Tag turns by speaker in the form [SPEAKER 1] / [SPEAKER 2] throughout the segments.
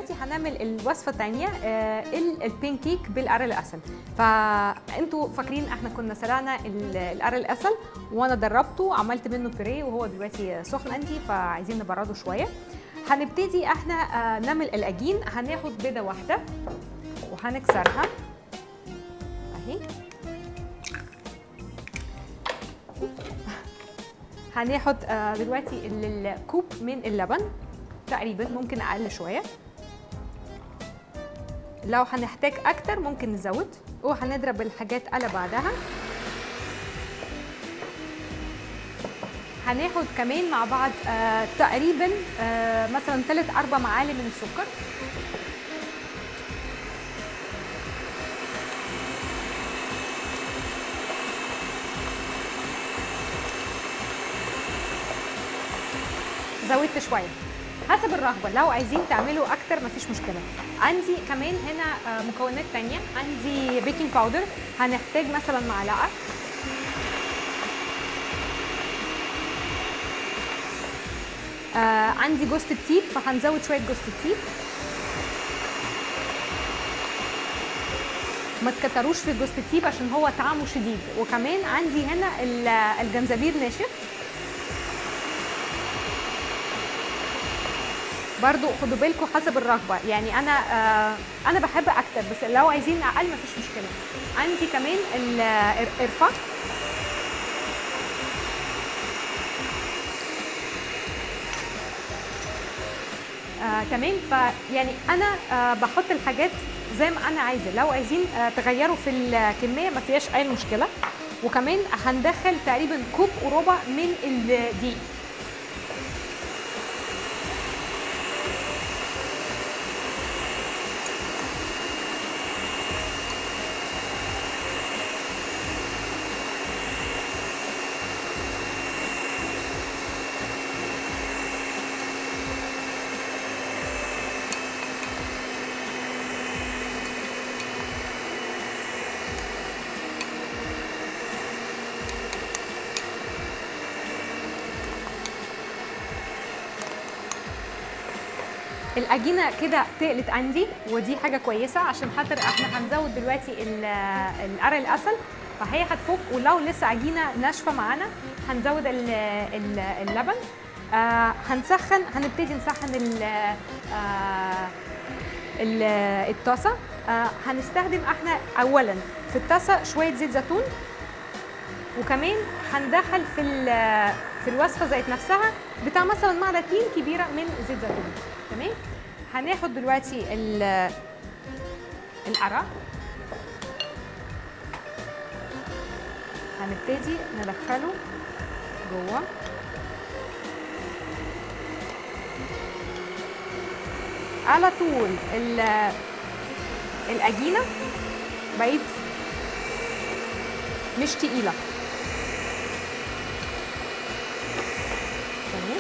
[SPEAKER 1] دلوقتي هنعمل الوصفه الثانيه البين كيك بالقرع العسل فانتوا فاكرين احنا كنا سلقنا ال- القرع العسل وانا دربته عملت منه بيريه وهو دلوقتي سخن عندي فعايزين نبرده شويه هنبتدي احنا آه، نعمل العجين هناخد بيضه واحده وهنكسرها اهي هناخد آه، دلوقتي ال- الكوب من اللبن تقريبا ممكن اقل شويه لو هنحتاج اكتر ممكن نزود وهنضرب الحاجات على بعضها هناخد كمان مع بعض آه تقريبا آه مثلا 3 4 معالق من السكر زودت شويه حسب الرغبه لو عايزين تعملوا اكتر مفيش مشكله عندي كمان هنا آه، مكونات تانية عندي بيكنج باودر هنحتاج مثلا معلقه آه عندي جوز الطيب فهنزود شويه جوز الطيب ما تكتروش في جوز الطيب عشان هو طعمه شديد وكمان عندي هنا ال- الجنزبيل ناشف برضو خدوا بالكم حسب الرغبه يعني انا آه انا بحب اكتر بس لو عايزين اقل مفيش مشكله عندي كمان القرفه آه تمام فيعني انا آه بحط الحاجات زي ما انا عايزه لو عايزين آه تغيروا في الكميه ما فيهاش اي مشكله وكمان هندخل تقريبا كوب وربع من الدقيق العجينه كده تقلت عندي ودي حاجه كويسه عشان خاطر احنا هنزود دلوقتي ال- القرع العسل فهي هتفك ولو لسه عجينه ناشفه معانا هنزود ال- ال- اللبن آه هنسخن هنبتدي نسخن ال- آه ال- الطاسه آه هنستخدم احنا اولا في الطاسه شويه زيت زيتون وكمان هندخل في ال- في الوصفه ذات نفسها بتاع مثلا معلقتين كبيره من زيت زيتون تمام هناخد دلوقتي ال- القرع هنبتدي ندخله جوه على طول ال- العجينه بقيت مش تقيله تمام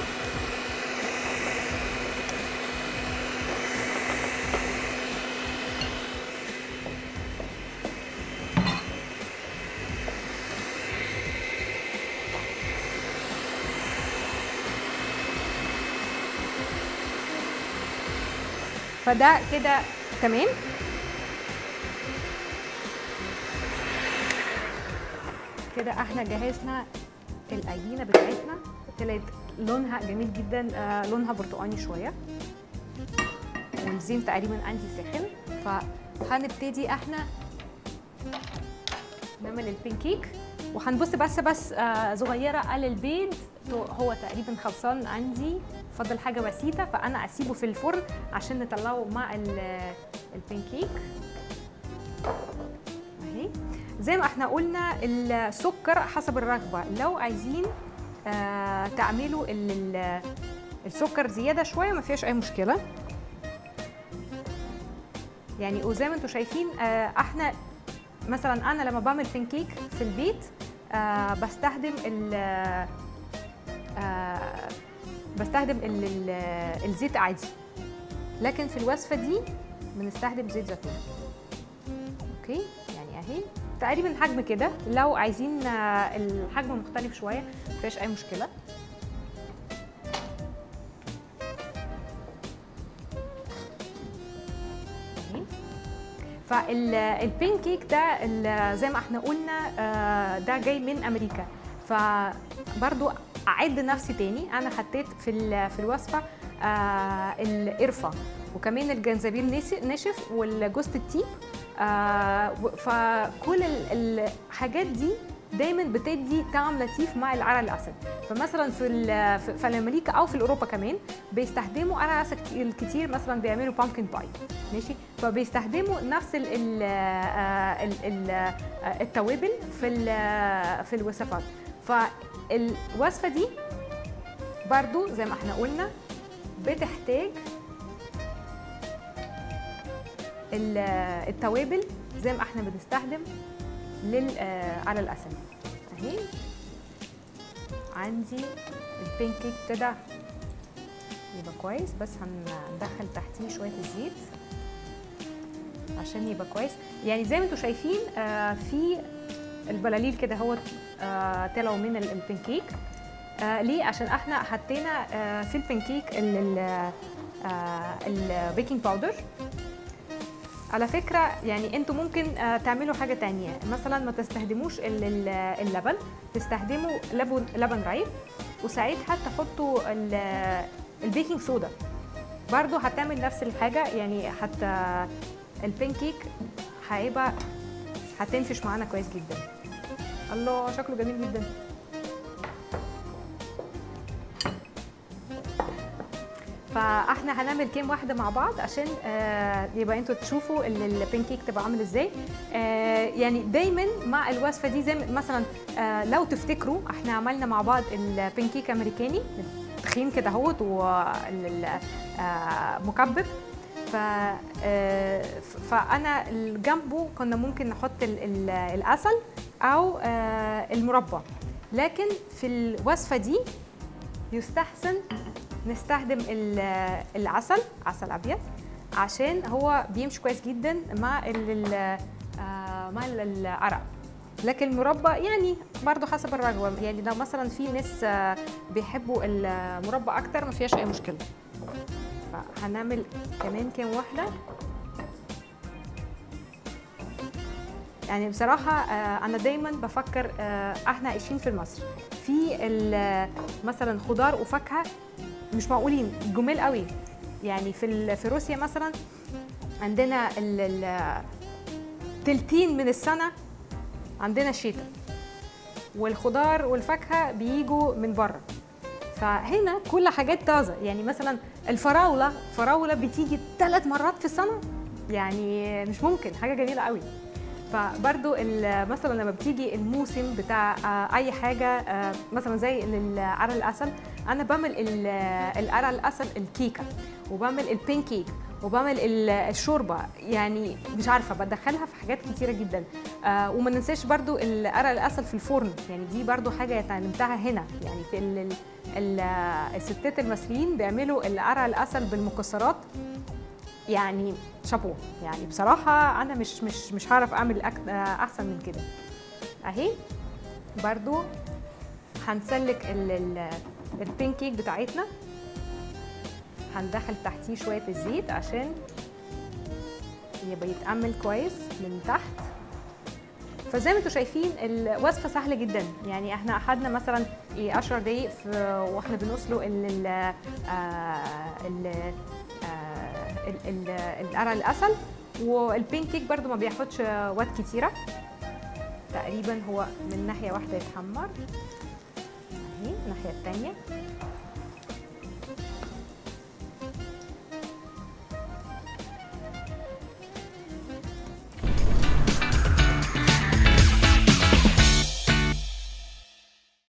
[SPEAKER 1] فده كده تمام كده احنا جهزنا العجينه بتاعتنا طلعت لونها جميل جدا آه لونها برتقاني شويه والزين تقريبا عندي سخن فهنبتدي احنا نعمل البنكيك وهنبص بس بس آه صغيره على البيض تو- هو تقريبا خلصان عندي فضل حاجه بسيطه فانا اسيبه في الفرن عشان نطلعه مع ال- البنكيك اهي زي ما احنا قلنا السكر حسب الرغبه لو عايزين آه تعملوا ال- ال- السكر زياده شويه ما فيهاش اي مشكله يعني وزي ما انتم شايفين آه احنا مثلا انا لما بعمل بانكيك في البيت آه بستخدم ال آه بستخدم ال ال الزيت عادي لكن في الوصفه دي بنستخدم زيت زيتون اوكي يعني اهي تقريبا حجم كده لو عايزين آه، الحجم مختلف شويه مفيش اي مشكله فالبين كيك ده ال- زي ما احنا قلنا آه، ده جاي من امريكا فبرضو اعد نفسي تاني انا حطيت في ال- في الوصفه آه، القرفه وكمان الجنزبيل نس- ناشف والجوز التيب آه، و- فكل ال- الحاجات دي دايما بتدي طعم لطيف مع العرق الاسد فمثلا في ال- في في امريكا او في اوروبا كمان بيستخدموا عرق اسد كتير- كتير مثلا بيعملوا بامكن باي ماشي فبيستخدموا نفس ال ال آه، ال ال آه، التوابل في ال- في الوصفات فالوصفه دي برضو زي ما احنا قلنا بتحتاج ال- التوابل زي ما احنا بنستخدم لل آه، على الاسد اهي عندي البين كيك كده يبقى كويس بس هندخل تحتيه شويه الزيت عشان يبقى كويس يعني زي ما انتم شايفين آه في البلاليل كده هو آه طلعوا من ال- البنكيك آه ليه عشان احنا حطينا آه في البنكيك ال- ال- آه البيكنج باودر على فكرة يعني انتوا ممكن آه، تعملوا حاجة تانية مثلا ما تستخدموش ال- ال- اللبن تستخدموا لبن لبن رايب وساعتها تحطوا ال- البيكنج صودا برضو هتعمل نفس الحاجة يعني حتى البنكيك هيبقى هتنفش معانا كويس جدا الله شكله جميل جدا فاحنا هنعمل كام واحده مع بعض عشان آه يبقى انتوا تشوفوا ال- البانكيك تبقى عامل ازاي آه يعني دايما مع الوصفه دي زي ما- مثلا آه لو تفتكروا احنا عملنا مع بعض البانكيك امريكاني تخين كده اهوت ومكبب ف آه، ف- فانا جنبه كنا ممكن نحط ال- ال- العسل او آه، المربى لكن في الوصفه دي يستحسن نستخدم ال- العسل عسل ابيض عشان هو بيمشي كويس جدا مع ال ال- آه، مع ال- العرق لكن المربى يعني برضو حسب الرغبه يعني لو مثلا في ناس آه، بيحبوا المربى اكتر ما فيهاش اي مشكله فهنعمل كمان كام واحده يعني بصراحة آه، أنا دايما بفكر آه، إحنا عايشين في مصر في ال- مثلا خضار وفاكهة مش معقولين جمال قوي يعني في ال- في روسيا مثلا عندنا ال- ال- تلتين من السنة عندنا الشتاء والخضار والفاكهة بيجوا من بره فهنا كل حاجات طازة يعني مثلا الفراولة فراولة بتيجي ثلاث مرات في السنة يعني مش ممكن حاجة جميلة قوي فبرضو ال- مثلا لما بتيجي الموسم بتاع آه، اي حاجه آه، مثلا زي العرق الاسل انا بعمل ال- العرق الاسل الكيكه وبعمل البين كيك وبعمل ال- الشوربه يعني مش عارفه بدخلها في حاجات كتيره جدا آه، وما ننساش برضو العرق الاسل في الفرن يعني دي برضو حاجه اتعلمتها هنا يعني في ال- ال- ال- الستات المصريين بيعملوا العرق الاسل بالمكسرات يعني شابو يعني بصراحة أنا مش مش مش هعرف أعمل أك- آه، أحسن من كده أهي برضو هنسلك ال- ال- البين كيك بتاعتنا هندخل تحتيه شوية الزيت عشان يبقى يتأمل كويس من تحت فزي ما انتم شايفين الوصفه سهله جدا يعني احنا اخدنا مثلا ايه 10 دقايق في- واحنا بنسلق ال ال آه، ال آه، ال- ال- القرع الاسل والبين كيك برضو ما بياخدش وقت كتيره تقريبا هو من ناحيه واحده يتحمر اهي الناحيه التانيه